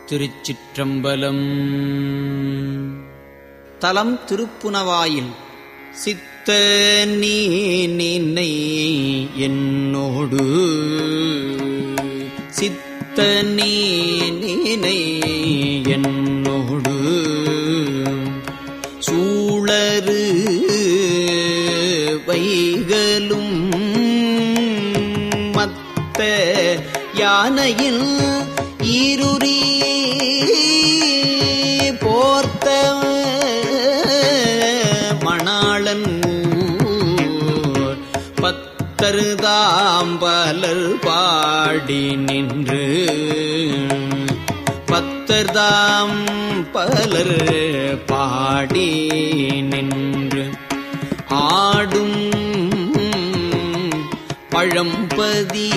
திருச்சிற்றம்பலம் தலம் திருப்புனவாயில் சித்த நீ நினை என்னோடு சித்த நீ நினை என்னோடு சூழரு வைகளும் மத்த யானையில் ஈருரி போர்த்த மணாளன் ஊர் பத்தருதாம்பலர் பாடி நின்று பத்தர்தாம் பலர் பாடி நின்று ஆடும் பழம்பதி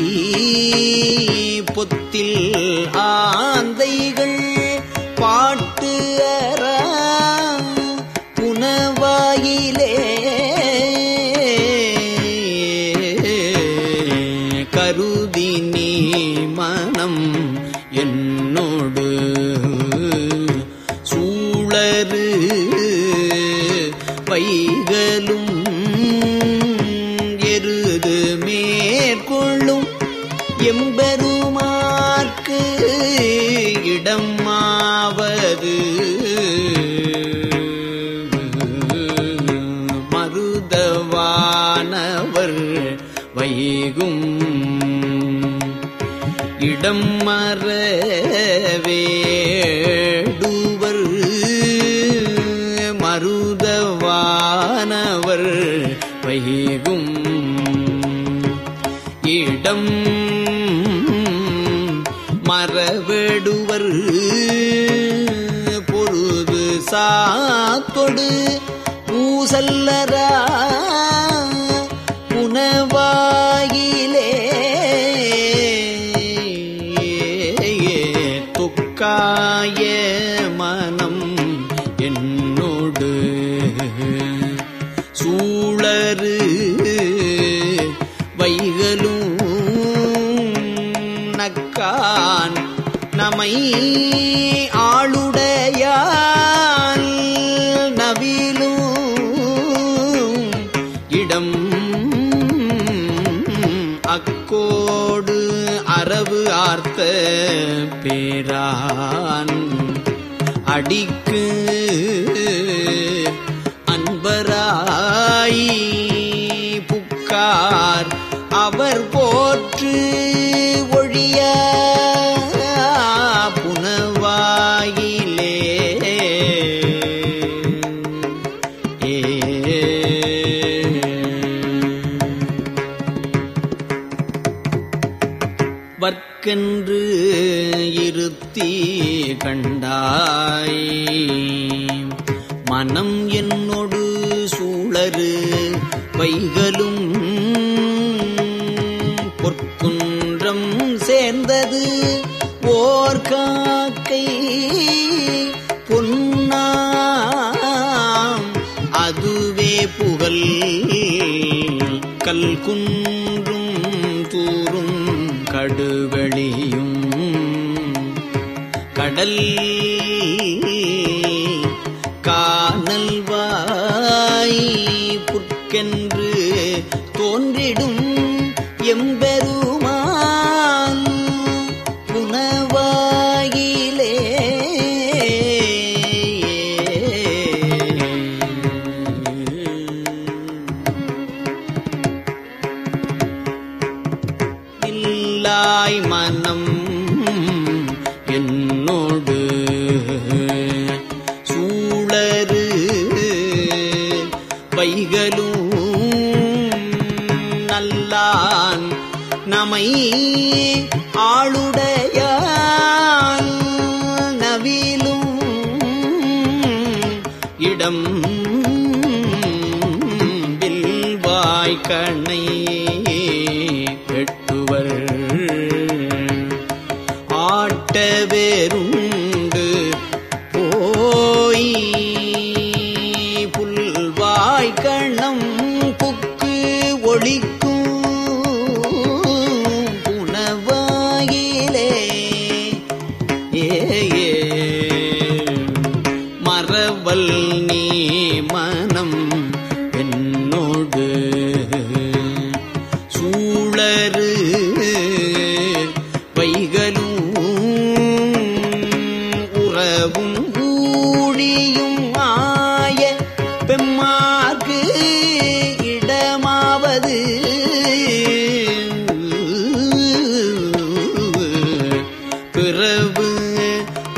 பொத்தில் ஆந்தைகள் பாட்டு அற புனவாயிலே கருதி நீ மனம் என்னோடு சூழரு வைகளும் எருது மேற்கொள்ளும் எம்பெருமார்க்கு இடமாவது மருதவானவர் வைகும் இடம் மறவேடுவர் மருதவானவர் வைகும் இடம் மறவேடுவர் பொழுது சாத்தொடு பூசல்லரா புனவாயிலே துக்காய மனம் என்னோடு சூழரு வைகளும் நக்கான் நமை ஆளுடையால் நவிலும் இடம் அக்கோடு அரவு ஆர்த்த பேரான் அடிக்கு அன்பராய் புக்கார் அவர் போற்று ஒழிய புனவாயிலே வர்க்கென்று இருத்தி கண்டாய் மனம் என்னொடு சூழரு வைகளும் பொற்குன்றம் சேர்ந்தது ஓர் காக்கை பொன்னாம் அதுவே புகழ் கல் குன்றும் தூரும் கடுவெளியும் கடல் காணல்வாய் புற்கென்று தோன்றிடும் எம்பெருமான் புனவாயிலே இல்லாய் மனம் என்னோடு சூழரு வைகளும் நல்லான் நமை ஆளுடையான் நவிலும் இடம் வில்வாய்க்கணை வெட்டுவர் ஆட்ட வேருண்டு போய் புல்வாய்க்கணம் புக்கு ஒளிக்கும் புனவாயிலே ஏ ஏ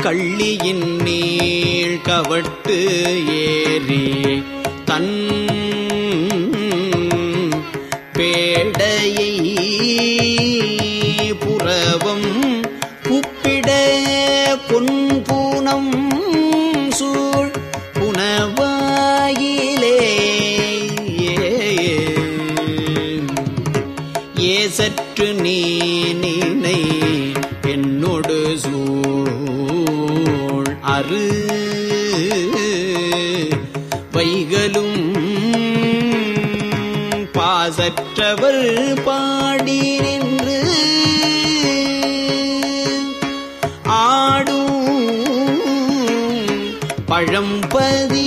கள்ளியின் நீள் கவட்டு ஏறி தன் பேடையை புறவம் குப்பிட பொன்பூனம் சூழ் புனவாயிலே ஏசற்று நீ நினை என்னொடு சூழ் அரு வைகளும் பாசற்றவர் பாடி நின்று ஆடும் பழம்பதி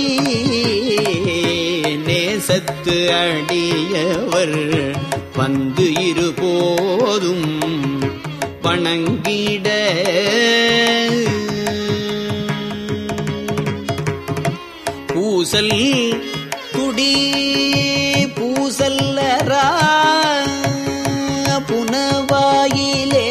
நேசத்து அடியவர் வந்து இருபோதும் வணங்கிட பூசல் துடி பூசல்லரா புனவாயிலே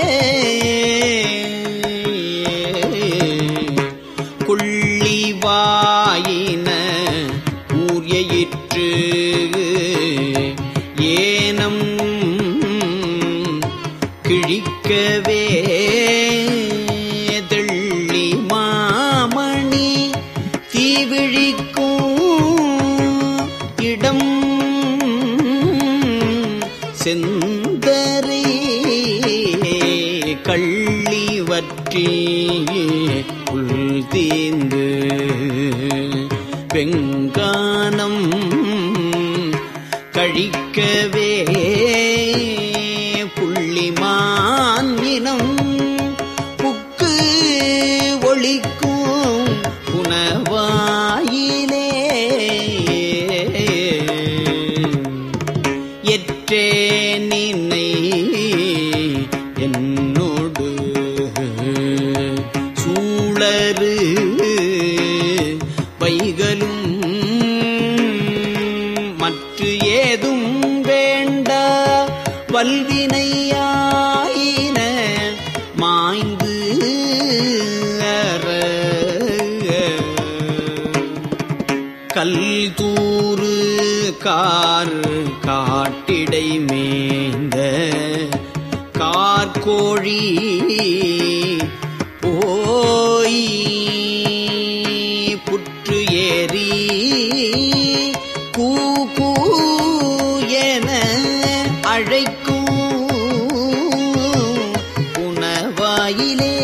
கொள்ளிவாயின ஊர்யிற்று ஏனம் கிழிக்கவே தெள்ளி மாமணி தீவிழிக்கும் இடம் செந்தரை கள்ளி வற்றி உள் தீந்து வெங்கானம் கழிக்கவே புள்ளிமான் இனம் புக்கு ஒளிக்கும் புனவாயிலே எற்றே நினை என்னோடு சூழரு வைகளும் மற்ற ஏதும் வேண்டா வல்வினையாயின மாய்ந்து அற கல் தூறு கார் காட்டிடை மேந்த கார்கோழி போய் புற்று ஏறி கூ கூ என அழைக்கும் புனவாயிலே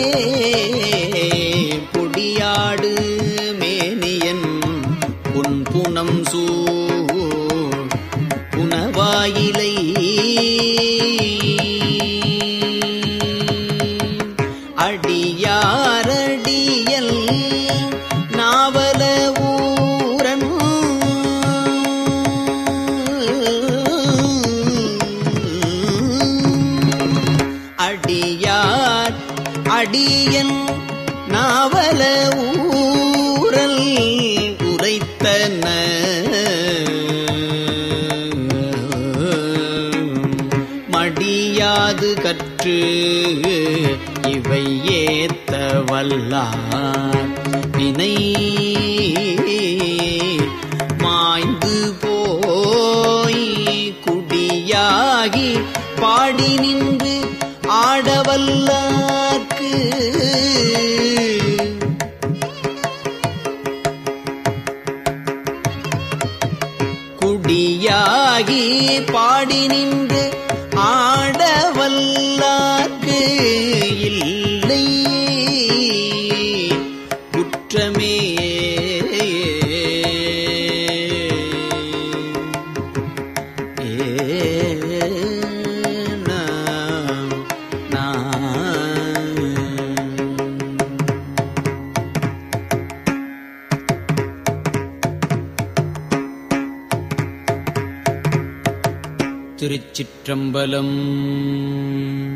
பொடியாடு மேனியன் பொன் புனம் சூழ் புனவாயிலை அடியாரடியல் நாவல ஊரன் அடியார் அடியன் நாவல ஊரல் உரைத்தன மடியாது கற்று இவை ஏத்த வல்லார் வினை மாய்ந்து போய் குடியாகி பாடி நின்று ஆடவல்லார்க்கு குடியாகி பாடி நின்று ஆடவல்லார்க்கு இல்லை குற்றமே ஏனா, நான். திருச்சிற்றம்பலம்